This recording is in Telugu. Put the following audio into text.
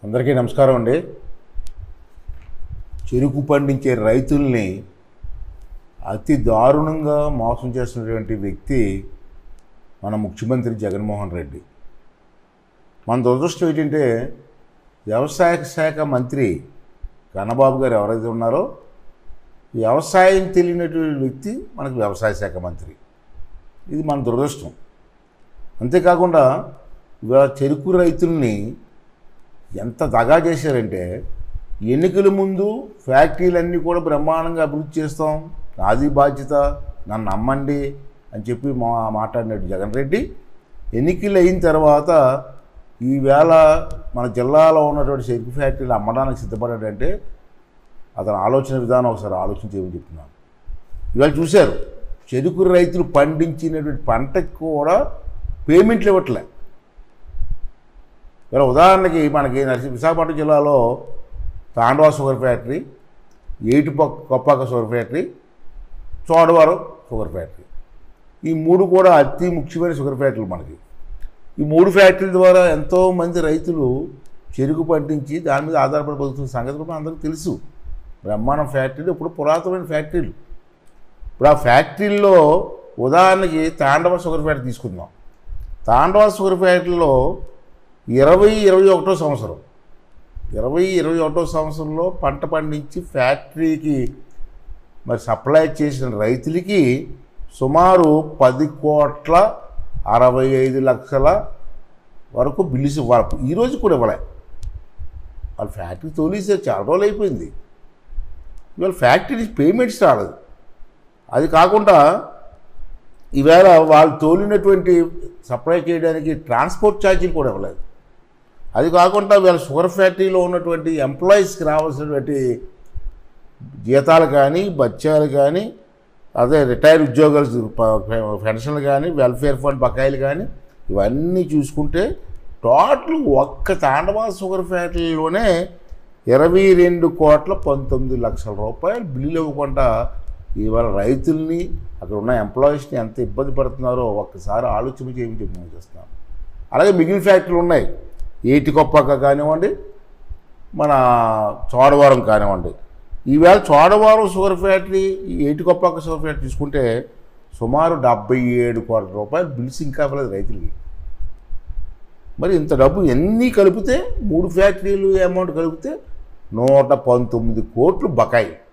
అందరికీ నమస్కారం అండి చెరుకు పండించే రైతుల్ని అతి దారుణంగా మోసం చేస్తున్నటువంటి వ్యక్తి మన ముఖ్యమంత్రి జగన్మోహన్ రెడ్డి మన దురదృష్టం ఏంటంటే వ్యవసాయ శాఖ మంత్రి కన్నబాబు గారు ఎవరైతే ఉన్నారో వ్యవసాయం తెలియనటువంటి వ్యక్తి మనకు వ్యవసాయ శాఖ మంత్రి ఇది మన దురదృష్టం అంతేకాకుండా ఇవాళ చెరుకు రైతుల్ని ఎంత దగా చేశారంటే ఎన్నికల ముందు ఫ్యాక్టరీలన్నీ కూడా బ్రహ్మాండంగా అభివృద్ధి చేస్తాం నాది బాధ్యత నన్ను నమ్మండి అని చెప్పి మా మాట్లాడినాడు జగన్ రెడ్డి ఎన్నికలు అయిన తర్వాత ఈవేళ మన జిల్లాలో ఉన్నటువంటి చెరుకు ఫ్యాక్టరీలు అమ్మడానికి సిద్ధపడ్డాడంటే అతని ఆలోచన విధానం ఒకసారి ఆలోచించేమని చెప్తున్నాను ఇవాళ చూశారు చెరుకు రైతులు పండించినటువంటి పంటకు కూడా పేమెంట్లు ఇవ్వట్లే ఇలా ఉదాహరణకి మనకి నరసి విశాఖపట్నం జిల్లాలో తాండవా షుగర్ ఫ్యాక్టరీ ఏటిపక్క Koppaka sugar factory Chodavaram sugar factory ఈ మూడు కూడా అతి ముఖ్యమైన షుగర్ ఫ్యాక్టరీలు మనకి ఈ మూడు ఫ్యాక్టరీల ద్వారా ఎంతోమంది రైతులు చెరుకు పండించి దాని మీద ఆధారపడి బతుకుతున్న సంగతి కూడా అందరికీ తెలుసు బ్రహ్మాండం ఫ్యాక్టరీలు ఇప్పుడు పురాతనమైన ఫ్యాక్టరీలు ఇప్పుడు ఆ ఫ్యాక్టరీల్లో ఉదాహరణకి తాండవ షుగర్ ఫ్యాక్టరీ తీసుకుందాం తాండవ షుగర్ ఫ్యాక్టరీలో ఇరవై ఇరవై ఒకటో సంవత్సరం ఇరవై ఇరవై ఒకటో సంవత్సరంలో పంట పండించి ఫ్యాక్టరీకి మరి సప్లై చేసిన రైతులకి సుమారు పది కోట్ల అరవై ఐదు లక్షల వరకు బిల్లుస్ ఇవ్వాలి ఈరోజు కూడా ఇవ్వలే వాళ్ళు ఫ్యాక్టరీ తోలేసారు చాలా రోజులు అయిపోయింది ఇవాళ ఫ్యాక్టరీ పేమెంట్స్ రాలేదు అది కాకుండా ఈవేళ వాళ్ళు తోలినటువంటి సప్లై చేయడానికి ట్రాన్స్పోర్ట్ ఛార్జీలు కూడా ఇవ్వలేదు అది కాకుండా వీళ్ళ షుగర్ ఫ్యాక్టరీలో ఉన్నటువంటి ఎంప్లాయీస్కి రావాల్సినటువంటి జీతాలు కానీ బత్యాలు కానీ అదే రిటైర్ ఉద్యోగాలు ప- పెన్షన్లు కానీ వెల్ఫేర్ ఫండ్ బకాయిలు కానీ ఇవన్నీ చూసుకుంటే టోటల్ ఒక్క తాండవా షుగర్ ఫ్యాక్టరీలోనే ఇరవై రెండు కోట్ల పంతొమ్మిది లక్షల రూపాయలు బిల్లులు ఇవ్వకుండా ఇవాళ రైతుల్ని అక్కడ ఉన్న ఎంప్లాయీస్ని ఎంత ఇబ్బంది పడుతున్నారో ఒక్కసారి ఆలోచన చేయమని చెప్పి నేను చేస్తున్నాను అలాగే మిగిలిన ఫ్యాక్టరీలు ఉన్నాయి ఏటికొప్పక కానివ్వండి మన చోడవరం కానివ్వండి ఈవేళ చోడవరం షుగర్ ఫ్యాక్టరీ ఈ ఏటికొప్పక షుగర్ ఫ్యాక్టరీ తీసుకుంటే సుమారు డెబ్బై ఏడు కోట్ల రూపాయలు బిల్స్ ఇంకా ఇవ్వలేదు రైతులకి మరి ఇంత డబ్బు ఎన్ని కలిపితే మూడు ఫ్యాక్టరీలు అమౌంట్ కలిపితే నూట పంతొమ్మిది కోట్లు బకాయి